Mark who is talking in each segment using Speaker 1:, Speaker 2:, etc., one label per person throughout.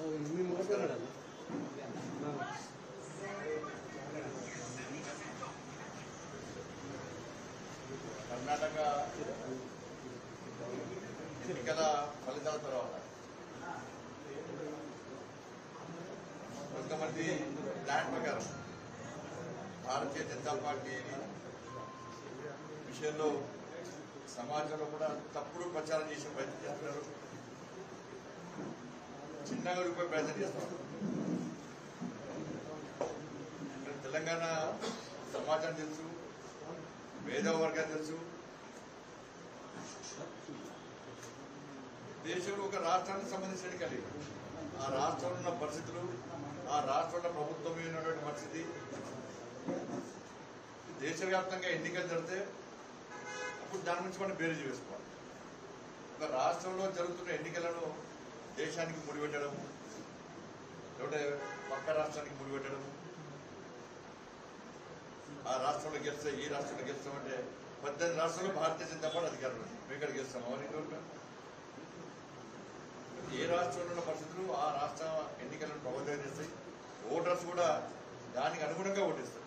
Speaker 1: కర్ణాటక ఎన్నికల ఫలితాల తర్వాత కొంతమంది ప్లాన్ ప్రకారం భారతీయ జనతా పార్టీ విషయంలో సమాజంలో కూడా తప్పుడు ప్రచారం చేసే ప్రయత్నం చేస్తున్నారు చిన్నగా రూపాయి ప్రయత్నం చేస్తున్నారు ఇక్కడ తెలంగాణ సమాజం తెలుసు మేధావర్గం తెలుసు దేశంలో ఒక రాష్ట్రానికి సంబంధించిన ఎన్నికలు ఇవి. ఆ రాష్ట్రంలో ఉన్న పరిస్థితులు ఆ రాష్ట్రంలో ప్రభుత్వం మీద ఉన్నటువంటి పరిస్థితి దేశవ్యాప్తంగా ఎన్నికలు జరిగితే అప్పుడు దాని నుంచి మనం బేరీజు వేసుకోవాలి ఒక రాష్ట్రంలో జరుగుతున్న ఎన్నికలను దేశానికి ముడిపెట్టడం లేకపోతే పక్క రాష్ట్రానికి ముడిపెట్టడం ఆ రాష్ట్రంలో గెలిస్తే ఈ రాష్ట్రంలో గెలుస్తామంటే పద్దెనిమిది రాష్ట్రాల్లో భారతీయ జనతా పార్టీ అధికారులు మేము ఇక్కడ గెలుస్తాం అవన్నీ ఇంకోటి ఏ రాష్ట్రంలో ఉన్న పరిస్థితులు ఆ రాష్ట్ర ఎన్నికలను ప్రభావితం చేస్తాయి ఓటర్స్ కూడా దానికి అనుగుణంగా ఓటేస్తారు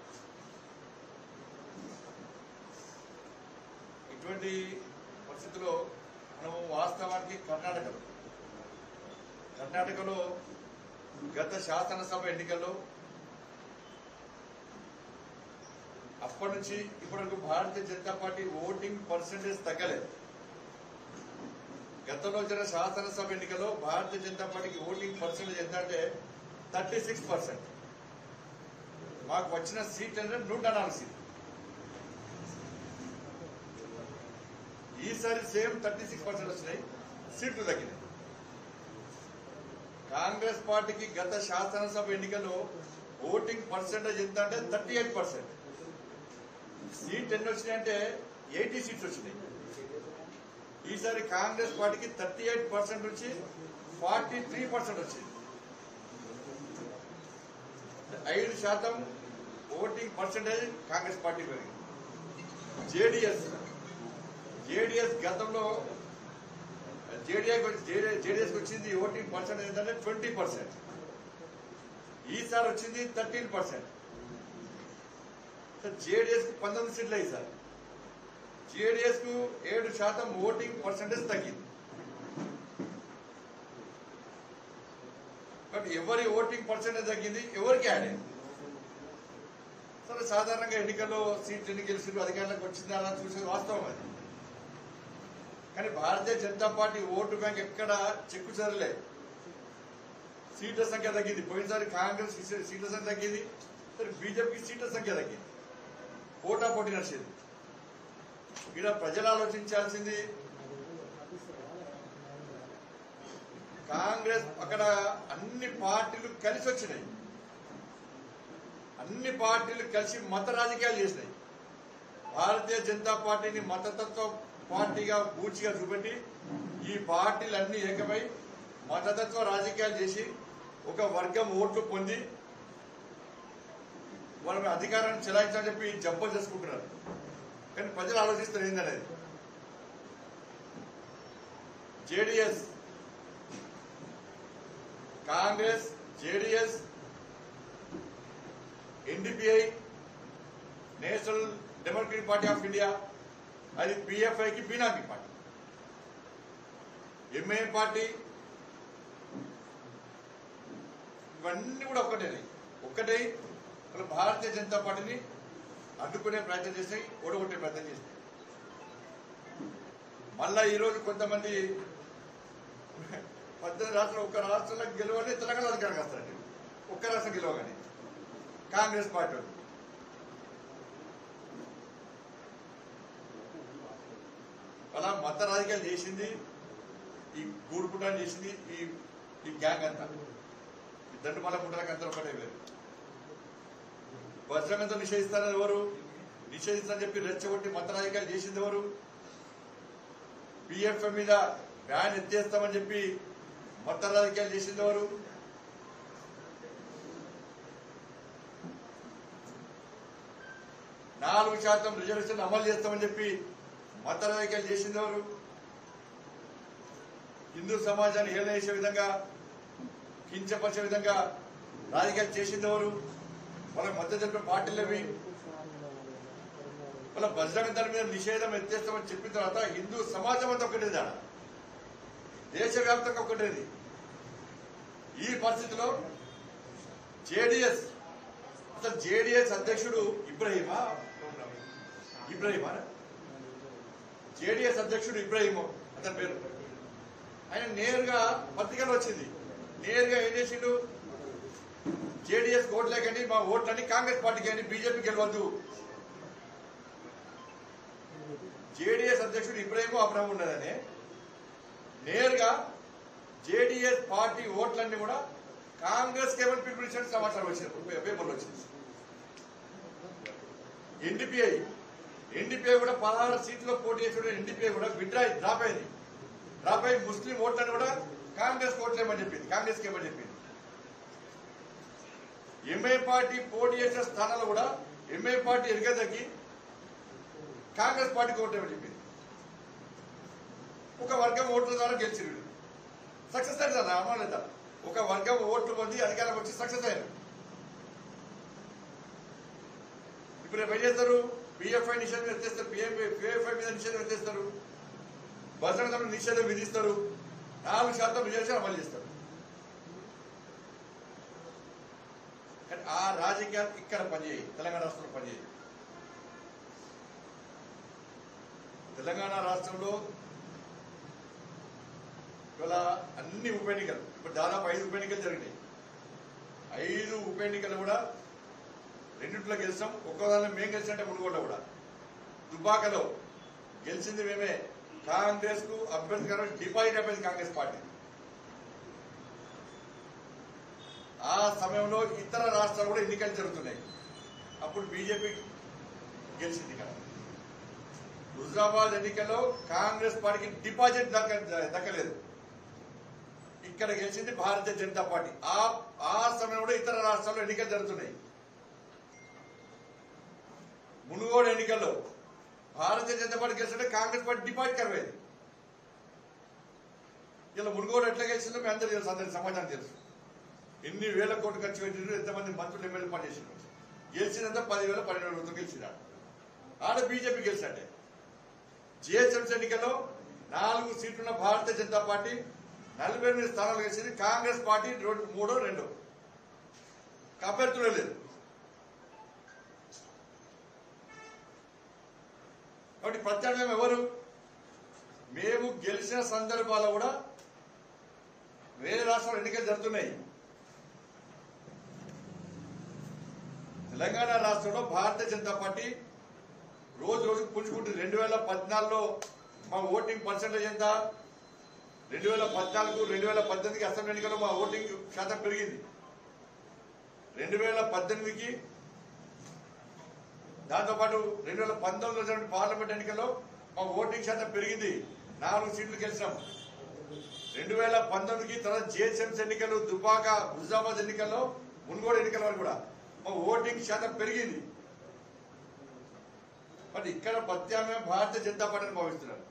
Speaker 1: ఇటువంటి పరిస్థితుల్లో మనం వాస్తవానికి కర్ణాటకలో కర్ణాటకలో గత శాసనసభ ఎన్నికల్లో అప్పటి నుంచి ఇప్పటి వరకు Bharatiya Janata party voting percentage తగ్గలేదు గతంలో జరిగిన శాసనసభ ఎన్నికల్లో భారతీయ జనతా పార్టీకి ఓటింగ్ పర్సెంటేజ్ ఎంత అంటే థర్టీ సిక్స్ పర్సెంట్ మాకు వచ్చిన సీట్ అంటే నూట నాలుగు సీట్లు ఈసారి సేమ్ థర్టీ సిక్స్ పర్సెంట్ వచ్చినాయి సీట్లు తగ్గినాయి కాంగ్రెస్ పార్టీకి గత శాసనసభ ఎన్నికల్లో ఓటింగ్ పర్సెంటేజ్ ఎంత అంటే థర్టీ ఎయిట్ పర్సెంట్ సీట్ ఎన్ని వచ్చినాయంటే ఎయిటీ సీట్స్ వచ్చినాయి ఈసారి కాంగ్రెస్ పార్టీకి థర్టీ ఎయిట్ పర్సెంట్ నుంచి ఫార్టీ త్రీ పర్సెంట్ వచ్చింది ఐదు శాతం ఓటింగ్ పర్సెంటేజ్ కాంగ్రెస్ పార్టీ పెరిగింది జేడిఎస్ జేడిఎస్ గతంలో జేడీఎస్ జేడీఎస్ వచ్చింది ఓటింగ్ పర్సెంటేజ్ ఏంటంటే ట్వంటీ పర్సెంట్ ఈసారి వచ్చింది థర్టీన్ పర్సెంట్ జేడీఎస్ కు పంతొమ్మిది సీట్లు అయ్యి సార్ జేడీఎస్ కు ఏడు శాతం ఓటింగ్ పర్సెంటేజ్ తగ్గింది బట్ ఎవరి ఓటింగ్ పర్సెంటేజ్ తగ్గింది ఎవరికి యాడ్ అయింది సరే సాధారణంగా ఎన్నికల్లో సీట్లు ఎన్ని గెలిచి అధికారంలోకి వచ్చిందా అని చూసేది వాస్తవం అది కానీ Bharatiya Janata party vote bank ఎక్కడ చెక్కు చెదరలే సీట్ల సంఖ్య తగ్గింది పోయినసారి కాంగ్రెస్ కి సీట్ల సంఖ్య తగ్గింది సరే బీజేపీకి సీట్ల సంఖ్య తగ్గింది పోటా పోటీ నడిచేది ఇక్కడ ప్రజలు ఆలోచించాల్సింది కాంగ్రెస్ అక్కడ అన్ని పార్టీలు కలిసి వచ్చినాయి అన్ని పార్టీలు కలిసి మత రాజకీయాలు చేసినాయి భారతీయ జనతా పార్టీని మతతత్వ పార్టీగా పూర్తిగా చూపెట్టి ఈ పార్టీలన్నీ ఏకమై మతతత్వ రాజకీయాలు చేసి ఒక వర్గం ఓట్లు పొంది వాళ్ళ అధికారాన్ని చెలాయించాలని చెప్పి జబ్బలు చేసుకుంటున్నారు కానీ ప్రజలు ఆలోచిస్తారు ఏందనేది JDS Congress JDS NDPI national democratic party of India అది పిఎఫ్ఐకి బీనామీ పార్టీ ఎంఐఎం పార్టీ ఇవన్నీ కూడా ఒక్కటే ఒక్కటే వాళ్ళు భారతీయ జనతా పార్టీని అడ్డుకునే ప్రయత్నం చేస్తాయి ఓడగొట్టే ప్రయత్నం చేస్తాయి మళ్ళా ఈరోజు కొంతమంది పద్దెనిమిది రాష్ట్రాలు ఒక్క రాష్ట్రంలో గెలవని తెలంగాణ అధికారంగా వస్తారండి ఒక్క రాష్ట్రం గెలవగానే కాంగ్రెస్ పార్టీ వాళ్ళు. అలా మత రాజకీయాలు చేసింది ఈ గూడుపుటాన్ని చేసింది ఈ ఈ గ్యాంగ్ అంతా ఈ దండుమల పుట్టడానికి అందరూ ఒకటే వేరు వజ్రంగంతో నిషేధిస్తారని ఎవరు నిషేధిస్తారని చెప్పి రెచ్చగొట్టి మత రాజకీయాలు చేసింది ఎవరు పిఎఫ్ఎం మీద బ్యాన్ ఎత్తేస్తామని చెప్పి మత రాజకీయాలు చేసింది ఎవరు నాలుగు శాతం రిజర్వేషన్ అమలు చేస్తామని చెప్పి మత రాజకీయాలు చేసింది ఎవరు హిందూ సమాజాన్ని హేళన చేసే విధంగా కించపరిచే విధంగా రాజకీయాలు చేసింది ఎవరు వాళ్ళకి మద్దతు తెలిపిన పార్టీలవి వాళ్ళ బజరంగ దళం మీద నిషేధం ఎత్తేస్తామని చెప్పిన తర్వాత హిందూ సమాజం అంతా ఒకటేది ఆడ దేశవ్యాప్తంగా ఒకటేది ఈ పరిస్థితిలో జేడిఎస్ అసలు జేడిఎస్ అధ్యక్షుడు ఇబ్రహీమా ఇబ్రహీమా జేడిఎస్ అధ్యక్షుడు ఇబ్రహీం అతని పేరు ఆయన నేరుగా పత్రికలో వచ్చింది నేరుగా ఏం చేసిండు జేడిఎస్ ఓట్లేకండి మా ఓట్లన్నీ కాంగ్రెస్ పార్టీకి అండి బీజేపీకి గెలవద్దు జేడీఎస్ అధ్యక్షుడు ఇబ్రహీం అబ్రహం ఉన్నదని నేరుగా జేడీఎస్ పార్టీ ఓట్లన్నీ కూడా కాంగ్రెస్ కేవలం పిలుపునిచ్చినట్టు సమాచారం వచ్చింది పేపర్లో వచ్చింది ఎన్డీపీఐ ఎన్డీపీఐ కూడా పదహారు సీట్లో పోటీ చేసిన ఎన్డీపీఐ కూడా విడ్రా డ్రాప్ అయింది డ్రాప్ అయి ముస్లిం ఓట్లను కూడా కాంగ్రెస్ ఓట్లేమని చెప్పింది కాంగ్రెస్ ఏమని చెప్పింది ఎంఐ పార్టీ పోటీ చేసిన స్థానాలు కూడా ఎంఐ పార్టీ ఎరగదగ్గి కాంగ్రెస్ పార్టీకి ఓటేమని చెప్పింది ఒక వర్గం ఓట్ల ద్వారా గెలిచిండు సక్సెస్ అయింది కదా అమ్మ లేదా ఒక వర్గం ఓట్లు పొంది అధికారం వచ్చి సక్సెస్ అయ్యారు ఇప్పుడు రేపు ఏం చేస్తారు పిఎఫ్ఐ నిషేధం ఎత్తేస్తారు పిఎఫ్ఐ పిఎఫ్ఐ మీద నిషేధం ఎత్తేస్తారు భద్రతను నిషేధం విధిస్తారు నాలుగు శాతం రిజర్వేషన్ అమలు చేస్తారు కానీ ఆ రాజకీయాలు ఇక్కడ పనిచేయి తెలంగాణ రాష్ట్రంలో పనిచేయి తెలంగాణ రాష్ట్రంలో ఇవాళ అన్ని ఉప ఎన్నికలు ఇప్పుడు దాదాపు ఐదు ఉప ఎన్నికలు జరిగినాయి ఐదు ఉప ఎన్నికలు కూడా రెండింటిలో గెలిచాం ఒక్కో దానిలో మేము గెలిచినట్టే మునుగోడ కూడా దుబ్బాకలో గెలిచింది మేమే కాంగ్రెస్ కు అభ్యర్థికరం డిపాజిట్ అయిపోయింది కాంగ్రెస్ పార్టీ ఆ సమయంలో ఇతర రాష్ట్రాలు కూడా ఎన్నికలు జరుగుతున్నాయి అప్పుడు బీజేపీ గెలిచింది ఇక్కడ హుజరాబాద్ ఎన్నికల్లో కాంగ్రెస్ పార్టీకి డిపాజిట్ దక్క దక్కలేదు ఇక్కడ గెలిచింది భారతీయ జనతా పార్టీ ఆ ఆ సమయంలో ఇతర రాష్ట్రాల్లో ఎన్నికలు జరుగుతున్నాయి మునుగోడు ఎన్నికల్లో భారతీయ జనతా పార్టీ గెలిచింటే కాంగ్రెస్ పార్టీ డిపాజిట్ కరవేది ఇలా మునుగోడు ఎట్లా గెలిచిందో మీ అందరూ తెలుసు అందరికి సమాజానికి తెలుసు ఎన్ని వేల కోట్లు ఖర్చు పెట్టిండ్రు ఎంతమంది మంత్రులు ఎమ్మెల్యే పనిచేసిండ్రు గెలిచినంత పదివేల పన్నెండు వేల రూపాయలు గెలిచినాడు ఆడ బీజేపీ గెలిచినట్టే జిహెచ్ఎంసీ ఎన్నికల్లో నాలుగు సీట్లున్న భారతీయ జనతా పార్టీ నలభై ఎనిమిది స్థానాలు గెలిచింది కాంగ్రెస్ పార్టీ రెండు మూడో రెండు అభ్యర్థులే లేదు కాబట్టి ప్రత్యామ్నాయం ఎవరు మేము గెలిచిన సందర్భాల్లో కూడా వేరే రాష్ట్రాలు ఎన్నికలు జరుగుతున్నాయి తెలంగాణ రాష్ట్రంలో భారతీయ జనతా పార్టీ రోజు రోజు పుంజుకుంటుంది రెండు వేల పద్నాలుగులో మా ఓటింగ్ పర్సెంటేజ్ ఎంత రెండు వేల పద్నాలుగు రెండు వేల పద్దెనిమిదికి అసెంబ్లీ ఎన్నికల్లో మా ఓటింగ్ శాతం పెరిగింది రెండు వేల పద్దెనిమిదికి దాంతోపాటు రెండు వేల పంతొమ్మిదిలో జరిగిన పార్లమెంట్ ఎన్నికల్లో మా ఓటింగ్ శాతం పెరిగింది నాలుగు సీట్లు గెలిచినాం రెండు వేల పంతొమ్మిదికి తర్వాత జిహెచ్ఎంసీ ఎన్నికలు దుబాక హుజాబాద్ ఎన్నికల్లో మున్గోడు ఎన్నికల వరకు కూడా మా ఓటింగ్ శాతం పెరిగింది మరి ఇక్కడ ప్రత్యామ్నాయం భారతీయ జనతా పార్టీని భావిస్తున్నారు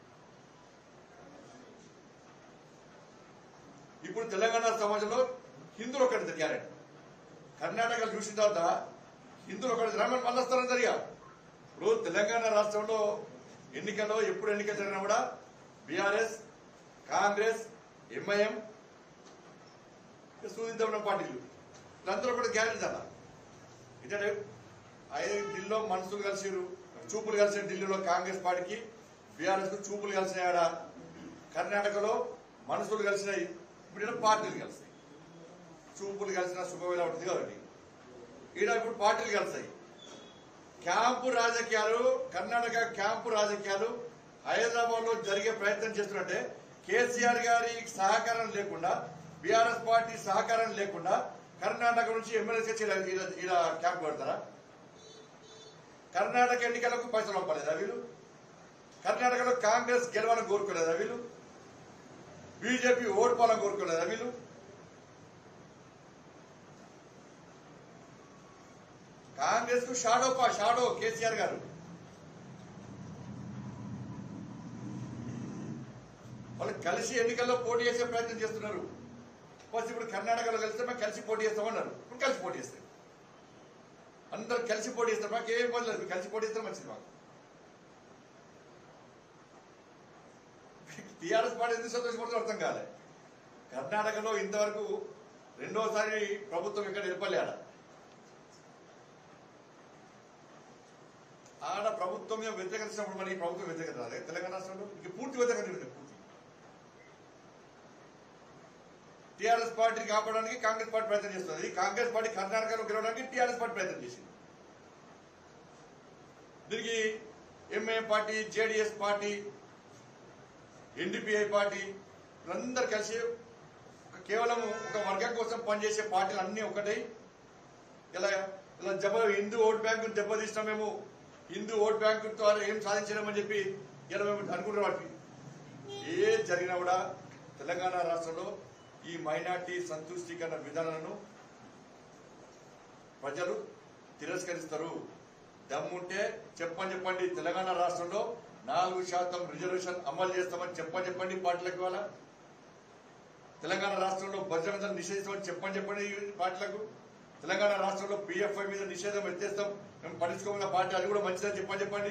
Speaker 1: ఇప్పుడు తెలంగాణ సమాజంలో హిందువులు ఒకటి గ్యారెంటీ కర్ణాటక చూసిన తర్వాత హిందువులు ఒకటి రామన్ మళ్ళీ వస్తారని జరిగా ఇప్పుడు తెలంగాణ రాష్ట్రంలో ఎన్నికల్లో ఎప్పుడు ఎన్నికలు జరిగినా కూడా బీఆర్ఎస్ కాంగ్రెస్ ఎంఐఎం సూదిద్దాం పార్టీలు వీళ్ళందరూ కూడా గ్యారెంటీ అలా ఇతడు ఐదు ఢిల్లీలో మనసులు కలిసిరు చూపులు కలిసిన ఢిల్లీలో కాంగ్రెస్ పార్టీకి బీఆర్ఎస్ కు చూపులు కలిసినాయి ఆడ కర్ణాటకలో మనసులు కలిసినాయి ఇప్పుడు ఈడ పార్టీలు కలిసినాయి చూపులు కలిసిన శుభవేళ ఉంటుంది కాబట్టి ఈడ ఇప్పుడు పార్టీలు కలిసాయి క్యాంపు రాజకీయాలు కర్ణాటక క్యాంపు రాజకీయాలు హైదరాబాద్ లో జరిగే ప్రయత్నం చేస్తున్నట్టే కేసీఆర్ గారి సహకారం లేకుండా బీఆర్ఎస్ పార్టీ సహకారం లేకుండా కర్ణాటక నుంచి ఎమ్మెల్యే ఇలా క్యాంప్ పెడతారా కర్ణాటక ఎన్నికలకు పైసలు పంపలేదా వీళ్ళు కర్ణాటకలో కాంగ్రెస్ గెలవాలని కోరుకోలేదా వీళ్ళు బీజేపీ ఓడిపోవాలని కోరుకోలేదా వీళ్ళు కాంగ్రెస్ కు షాడో పా షాడో కేసీఆర్ గారు వాళ్ళు కలిసి ఎన్నికల్లో పోటీ చేసే ప్రయత్నం చేస్తున్నారు ఫస్ట్ ఇప్పుడు కర్ణాటకలో కలిస్తే మేము కలిసి పోటీ చేస్తామన్నారు ఇప్పుడు కలిసి పోటీ చేస్తాం అందరు కలిసి పోటీ చేస్తారు మాకు ఏం ఇబ్బంది లేదు కలిసి పోటీ చేస్తారు మంచిది మాకు టీఆర్ఎస్ పార్టీ ఎందుకు సంతోషపడుతుందో అర్థం కాలే కర్ణాటకలో ఇంతవరకు రెండోసారి ప్రభుత్వం ఇక్కడ ఏర్పలే ఆడ ఆడ ప్రభుత్వం మీద వ్యతిరేకత వచ్చినప్పుడు మరి ఈ ప్రభుత్వం వ్యతిరేకత రాలే తెలంగాణ రాష్ట్రంలో ఇక పూర్తి వ్యతిరేకత ఉంది పూర్తి టీఆర్ఎస్ పార్టీని కాపాడడానికి కాంగ్రెస్ పార్టీ ప్రయత్నం చేస్తుంది కాంగ్రెస్ పార్టీ కర్ణాటకలో గెలవడానికి టీఆర్ఎస్ పార్టీ ప్రయత్నం చేసింది దీనికి MA party JDS party NDPI party వీళ్ళందరూ కలిసి ఒక కేవలం ఒక వర్గం కోసం పనిచేసే పార్టీలు అన్నీ ఒకటై ఇలా ఇలా జబ హిందూ ఓట్ బ్యాంకు దెబ్బతీసినాం మేము హిందూ ఓట్ బ్యాంకు ద్వారా ఏం సాధించలేమని చెప్పి ఇలా మేము అనుకుంటున్నాం వాటికి ఏ జరిగినా కూడా తెలంగాణ రాష్ట్రంలో ఈ మైనార్టీ సంతుష్టీకరణ విధానాలను ప్రజలు తిరస్కరిస్తారు దమ్ముంటే చెప్పని చెప్పండి తెలంగాణ రాష్ట్రంలో నాలుగు శాతం రిజర్వేషన్ అమలు చేస్తామని చెప్పని చెప్పండి పార్టీలకు ఇవాళ తెలంగాణ రాష్ట్రంలో భద్రతను నిషేధిస్తామని చెప్పని చెప్పండి ఈ పార్టీలకు తెలంగాణ రాష్ట్రంలో పిఎఫ్ఐ మీద నిషేధం ఎత్తేస్తాం మేము పట్టించుకోమన్న పార్టీ అది కూడా మంచిదని చెప్పని చెప్పండి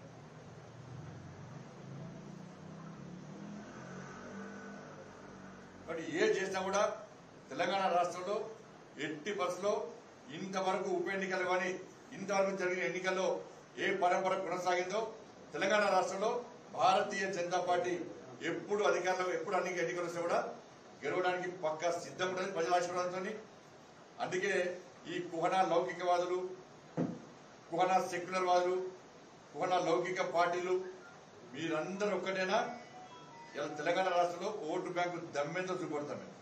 Speaker 1: కాబట్టి ఏ చేసినా కూడా తెలంగాణ రాష్ట్రంలో ఎట్టి బస్సులో ఇంతవరకు ఉప ఎన్నికలు కానీ ఇంతవరకు జరిగిన ఎన్నికల్లో ఏ పరంపర కొనసాగిందో తెలంగాణ రాష్ట్రంలో భారతీయ జనతా పార్టీ ఎప్పుడు అధికారంలో ఎప్పుడు అన్ని ఎన్నికలు వస్తే కూడా గెలవడానికి పక్కా సిద్ధం ఉంటుంది ప్రజల ఆశీర్వాదంతో అందుకే ఈ కుహన లౌకికవాదులు కుహన సెక్యులర్ వాదులు కుహన లౌకిక పార్టీలు మీరందరూ ఒక్కటేనా ఇలా తెలంగాణ రాష్ట్రంలో ఓటు బ్యాంకు దమ్మెంతో చూపడతాం మేము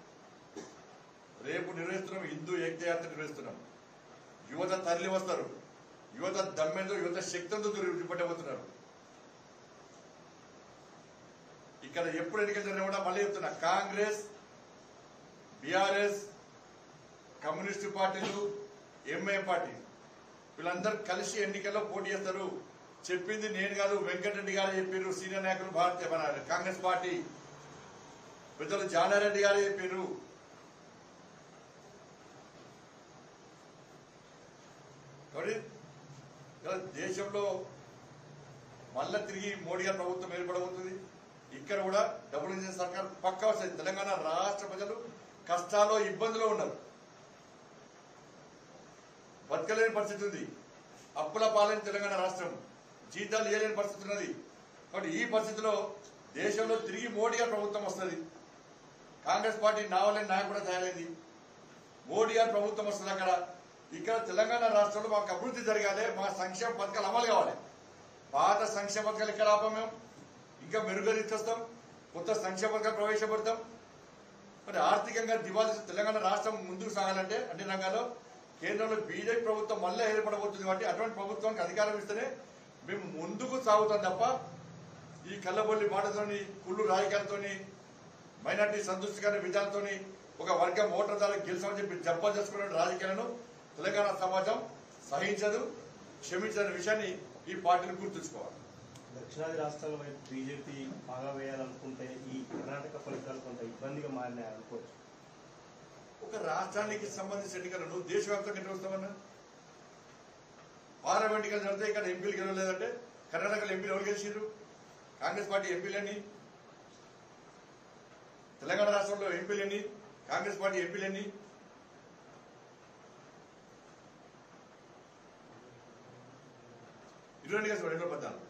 Speaker 1: రేపు నిర్వహిస్తున్నాం హిందూ ఏకయాత్ర నిర్వహిస్తున్నాం యువత తరలి వస్తారు యువత దమ్మెంతో యువత శక్తితో చూపెట్టబోతున్నారు ఇక్కడ ఎప్పుడు ఎన్నికలు జరిగినా కూడా మళ్ళీ చెప్తున్నా కాంగ్రెస్ బీఆర్ఎస్ కమ్యూనిస్టు పార్టీలు ఎంఐ పార్టీ వీళ్ళందరూ కలిసి ఎన్నికల్లో పోటీ చేస్తారు చెప్పింది నేను కాదు వెంకటరెడ్డి గారు చెప్పారు సీనియర్ నాయకులు భారతీయ మన కాంగ్రెస్ పార్టీ పెద్దలు జానారెడ్డి గారు చెప్పారు కాబట్టి ఇలా దేశంలో మళ్ళా తిరిగి మోడీ గారి ప్రభుత్వం ఏర్పడబోతుంది ఇక్కడ కూడా డబుల్ ఇంజిన్ సర్కార్ పక్కా వస్తుంది తెలంగాణ రాష్ట్ర ప్రజలు కష్టాల్లో ఇబ్బందులో ఉన్నారు బతకలేని పరిస్థితి ఉంది అప్పుల పాలైన తెలంగాణ రాష్ట్రం జీతాలు ఇవ్వలేని పరిస్థితి ఉన్నది కాబట్టి ఈ పరిస్థితిలో దేశంలో తిరిగి మోడీ గారి ప్రభుత్వం వస్తుంది కాంగ్రెస్ పార్టీ నావలేని నాయకుడు తయారైంది మోడీ గారి ప్రభుత్వం వస్తుంది అక్కడ ఇక్కడ తెలంగాణ రాష్ట్రంలో మాకు అభివృద్ధి జరగాలి మా సంక్షేమ పథకాలు అమలు కావాలి పాత సంక్షేమ పథకాలు ఇక్కడ ఆపం మేము ఇంకా మెరుగుదరిస్తాం కొత్త సంక్షేమ పథకాలు ప్రవేశపెడతాం మరి ఆర్థికంగా దివాళీ తెలంగాణ రాష్ట్రం ముందుకు సాగాలంటే అన్ని రంగాల్లో కేంద్రంలో బీజేపీ ప్రభుత్వం మళ్ళీ ఏర్పడబోతుంది కాబట్టి అటువంటి ప్రభుత్వానికి అధికారం ఇస్తేనే మేము ముందుకు సాగుతాం తప్ప ఈ కళ్ళబొల్లి మాటతోని కుళ్ళు రాజకీయాలతోని మైనార్టీ సంతృష్టికరణ విధానంతోని ఒక వర్గం ఓటర్ ద్వారా గెలిచామని చెప్పి జబ్బ చేసుకున్న రాజకీయాలను తెలంగాణ సమాజం సహించదు క్షమించని విషయాన్ని ఈ పార్టీని గుర్తుంచుకోవాలి
Speaker 2: దక్షిణాది రాష్ట్రాల వైపు బీజేపీ బాగా వేయాలనుకుంటే ఈ కర్ణాటక ఫలితాలు కొంత ఇబ్బందిగా మారినాయి అనుకోవచ్చు
Speaker 1: ఒక రాష్ట్రానికి సంబంధించిన ఎన్నికలను దేశవ్యాప్తంగా ఎన్ని వస్తామన్నా పార్లమెంట్ ఎన్నికలు జరిగితే ఇక్కడ ఎంపీలు గెలవలేదంటే కర్ణాటకలో ఎంపీలు ఎవరు గెలిచారు కాంగ్రెస్ పార్టీ ఎంపీలని తెలంగాణ రాష్ట్రంలో ఎంపీలని కాంగ్రెస్ పార్టీ ఎంపీలని ఇరవై ఎన్నికలు రెండు పద్నాలుగు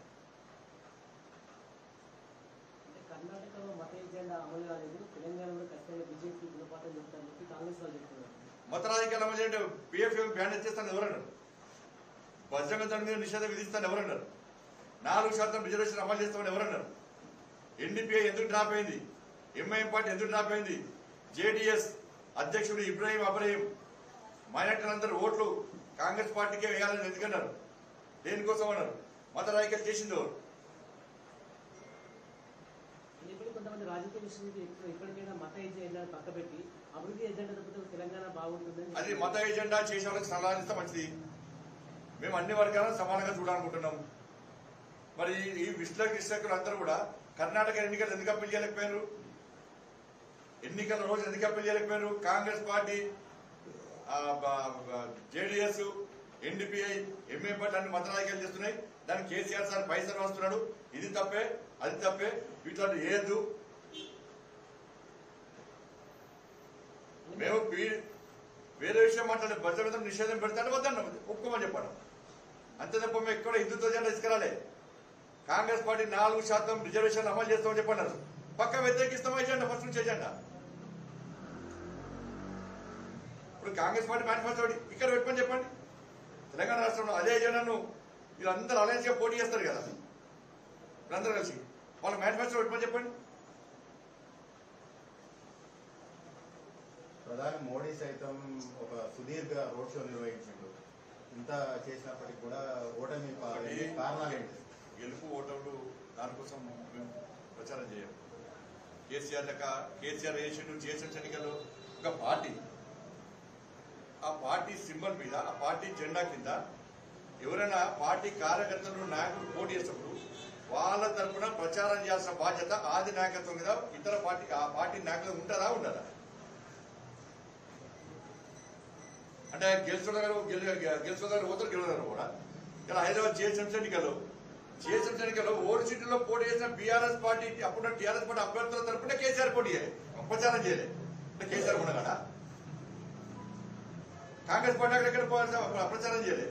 Speaker 3: అంటే కర్ణాటకలో మత ఎజెండా అమలు కాలేదు తెలంగాణలో ఖచ్చితంగా బీజేపీ గుణపాఠం చెప్తారని చెప్పి కాంగ్రెస్ వాళ్ళు చెప్తున్నారు
Speaker 1: మత రాజకీయాలు అమలు చేయండి పిఎఫ్ఎం బ్యాన్ చేస్తాను ఎవరన్నారు బహిరంగ దాని మీద నిషేధం విధిస్తాను ఎవరన్నారు నాలుగు శాతం రిజర్వేషన్ అమలు చేస్తామని ఎవరన్నారు ఎన్డీపీఐ ఎందుకు డ్రాప్ అయింది ఎంఐఎం పార్టీ ఎందుకు డ్రాప్ అయింది జేడీఎస్ అధ్యక్షుడు ఇబ్రాహీం అబ్రహీం మైనార్టీలందరూ ఓట్లు కాంగ్రెస్ పార్టీకే వేయాలని ఎందుకన్నారు దేనికోసం అన్నారు మత రాజకీయాలు చేసింది ఎవరు
Speaker 3: ఇప్పుడు కొంతమంది రాజకీయ విషయానికి ఇప్పుడు ఇప్పటికైనా మత ఎజెండా పక్క పెట్టి అభివృద్ధి ఎజెండా తప్పితే తెలంగాణ బాగుంటుందని
Speaker 1: అది మత ఎజెండా చేసే వాళ్ళకి సలహా ఇస్తే మంచిది మేము అన్ని వర్గాలను సమానంగా చూడాలనుకుంటున్నాం మరి ఈ విశ్లేషకులు అందరూ కూడా కర్ణాటక ఎన్నికలు ఎందుకు అప్పీల్ చేయలేకపోయారు ఎన్నికల రోజు ఎందుకు అప్పీల్ చేయలేకపోయారు Congress party JDS NDPI MA party అన్ని మత రాజకీయాలు చేస్తున్నాయి దానికి కేసీఆర్ సార్ పైసలు వస్తున్నాడు ఇది తప్పే అది తప్పే వీటిలో ఏదు మేము పీ- వేరే విషయం మాట్లాడే బడ్జెట్ మీద నిషేధం పెడతాడు వద్దన్న ఒప్పుకోమని చెప్పాను అంతే తప్ప మేము ఎక్కడ హిందుత్వ జెండా తీసుకురాలే కాంగ్రెస్ పార్టీ నాలుగు శాతం రిజర్వేషన్ అమలు చేస్తామని చెప్పన్నారు పక్క వ్యతిరేకిస్తామా ఎజెండా ఫస్ట్ నుంచి ఎజెండా ఇప్పుడు కాంగ్రెస్ పార్టీ మేనిఫెస్టో ఇక్కడ పెట్టమని చెప్పండి తెలంగాణ రాష్ట్రంలో అదే ఎజెండాను వీళ్ళందరూ అలయన్స్ గా పోటీ చేస్తారు కదా వీళ్ళందరూ కలిసి వాళ్ళ మేనిఫెస్టో పెట్టమని చెప్పండి
Speaker 4: ప్రధాని మోడీ సైతం ఒక సుదీర్ఘ రోడ్ షో నిర్వహించిండు ఇంత చేసినప్పటికీ కూడా ఓటమి పా-
Speaker 1: ఒకటి
Speaker 4: కారణాలు ఏంటి
Speaker 1: గెలుపు ఓటర్లు దానికోసం మేము ప్రచారం చేయం కేసీఆర్ లెక్క కేసీఆర్ చేసిండు చేసిన ఎన్నికల్లో ఒక పార్టీ ఆ పార్టీ సింబల్ మీద ఆ పార్టీ జెండా కింద ఎవరైనా పార్టీ కార్యకర్తలు నాయకులు పోటీ చేసినప్పుడు వాళ్ళ తరపున ప్రచారం చేయాల్సిన బాధ్యత ఆది నాయకత్వం మీద ఇతర పార్టీ ఆ పార్టీ నాయకులు ఉంటుందా ఉండదా అంటే గెలుచున్నారు గెలుచున్నారు పోతారు గెలవరు కూడా ఇలా హైదరాబాద్ జిహెచ్ఎంసీ ఎన్నికలు జిహెచ్ఎంసీ ఎన్నికల్లో ఓడి సీట్లలో పోటీ చేసిన బీఆర్ఎస్ పార్టీ అప్పుడు టీఆర్ఎస్ పార్టీ అభ్యర్థుల తరపున కేసీఆర్ పోటీ చేయాలి ప్రచారం చేయలే అంటే కేసీఆర్ కూడా కదా కాంగ్రెస్ పార్టీ అక్కడ ఎక్కడ పోవాల్సిన ప్రచారం చేయలే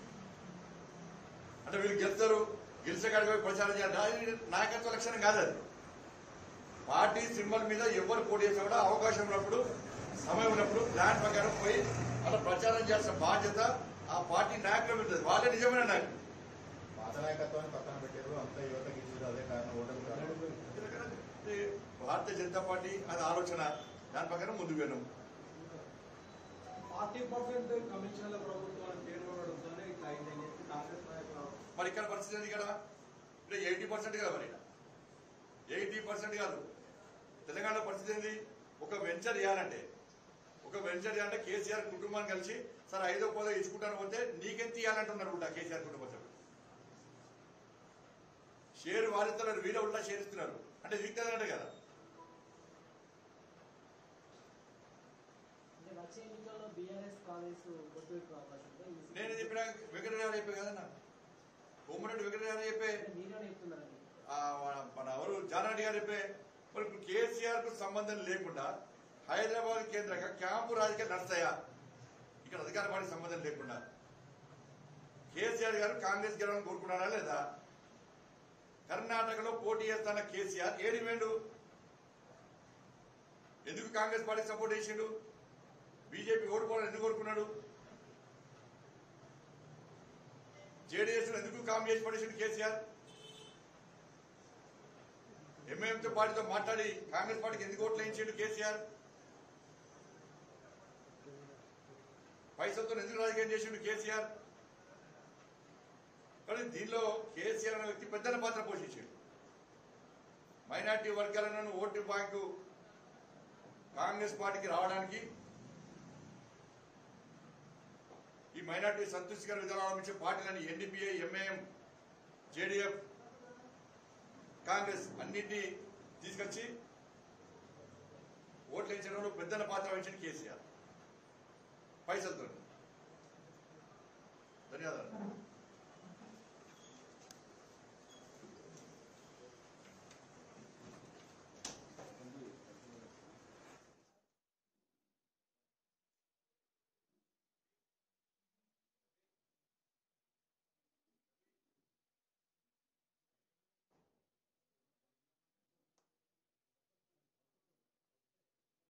Speaker 1: అంటే వీళ్ళు గెలుస్తారు గెలిచే కాడికి పోయి ప్రచారం చేయాలి అది నాయకత్వ లక్షణం కాదు అది పార్టీ సింబల్ మీద ఎవరు పోటీ చేసినా కూడా అవకాశం ఉన్నప్పుడు సమయం ఉన్నప్పుడు ప్లాన్ ప్రకారం పోయి అలా ప్రచారం చేయాల్సిన బాధ్యత ఆ పార్టీ నాయకుల మీద ఉంది. వాళ్ళే నిజమైన నాయకులు
Speaker 4: పాత నాయకత్వాన్ని పక్కన పెట్టారు అంత యువతకి ఇచ్చారు అదే కారణం ఓటమి కారణం
Speaker 1: ఎందుకంటే భారతీయ జనతా పార్టీ అది ఆలోచన దాని ప్రకారం ముందుకు వెళ్ళాం
Speaker 5: ఫార్టీ పర్సెంట్ కమిషన్ల ప్రభుత్వాన్ని పేర్కొనడంతోనే ఇట్లా అయిందని చెప్పి కాంగ్రెస్ నాయకులు
Speaker 1: మరి ఇక్కడ పరిస్థితి ఏంది ఇక్కడ ఇక్కడ ఎయిటీ పర్సెంట్ కదా మరి ఎయిటీ పర్సెంట్ కాదు తెలంగాణ పరిస్థితి ఏంది ఒక వెంచర్ చేయాలంటే ఒక వెంచర్ చేయాలంటే కేసీఆర్ కుటుంబాన్ని కలిసి సరే ఐదో పదో ఇచ్చుకుంటాను పోతే నీకెంత ఇవ్వాలంటున్నారు ఉంటా కేసీఆర్ కుటుంబ సభ్యులు షేర్ వారిస్తున్నారు వీళ్ళ ఉల్టా షేర్ ఇస్తున్నారు అంటే దిగుతుందంటే కదా
Speaker 3: అంటే వచ్చే ఎన్నికల్లో బీఆర్ఎస్ కాంగ్రెస్ పొత్తు పెట్టే అవకాశం ఉందా? ఈ
Speaker 1: నేను చెప్పిన వెంకటరావు చెప్పే కదా కోమరెడ్డి వెంకటరావు చెప్పే
Speaker 3: అంటే మీరేమైనా చెప్తున్నారండి
Speaker 1: ఆ, మన- మన ఎవరు జానారెడ్డి గారు చెప్పే మరి ఇప్పుడు కేసీఆర్ కు సంబంధం లేకుండా హైదరాబాద్ కేంద్రంగా క్యాంపు రాజకీయాలు నడుస్తాయా ఇక్కడ అధికార పార్టీ సంబంధం లేకుండా కేసీఆర్ గారు కాంగ్రెస్ గెలవాలని కోరుకున్నారా లేదా కర్ణాటకలో పోటీ చేస్తున్న కేసీఆర్ ఏడి వేండు ఎందుకు కాంగ్రెస్ పార్టీకి సపోర్ట్ చేసిండు బీజేపీ ఓడిపోవాలని ఎందుకు కోరుకున్నాడు జేడీఎస్ ఎందుకు కామ్ చేసి పడేసిండు కేసీఆర్ ఎంఐఎంతో పార్టీతో మాట్లాడి కాంగ్రెస్ పార్టీకి ఎందుకు ఓట్లు వేయించిండు కేసీఆర్ పైసలతో ఎందుకు రాజకీయం చేసిండు కేసీఆర్ కానీ దీనిలో కేసీఆర్ అనే వ్యక్తి పెద్దన పాత్ర పోషించాడు మైనార్టీ వర్గాలను ఓటు బ్యాంకు కాంగ్రెస్ పార్టీకి రావడానికి ఈ మైనార్టీ సంతృష్టికర విధానాలు అవలంబించే పార్టీలని ఎన్డీపీఐ ఎంఐఎం జేడీఎఫ్ కాంగ్రెస్ అన్నింటినీ తీసుకొచ్చి ఓట్లు వేయించడంలో పెద్దల పాత్ర వహించిన కేసీఆర్ పైసలతో ధన్యవాదాలు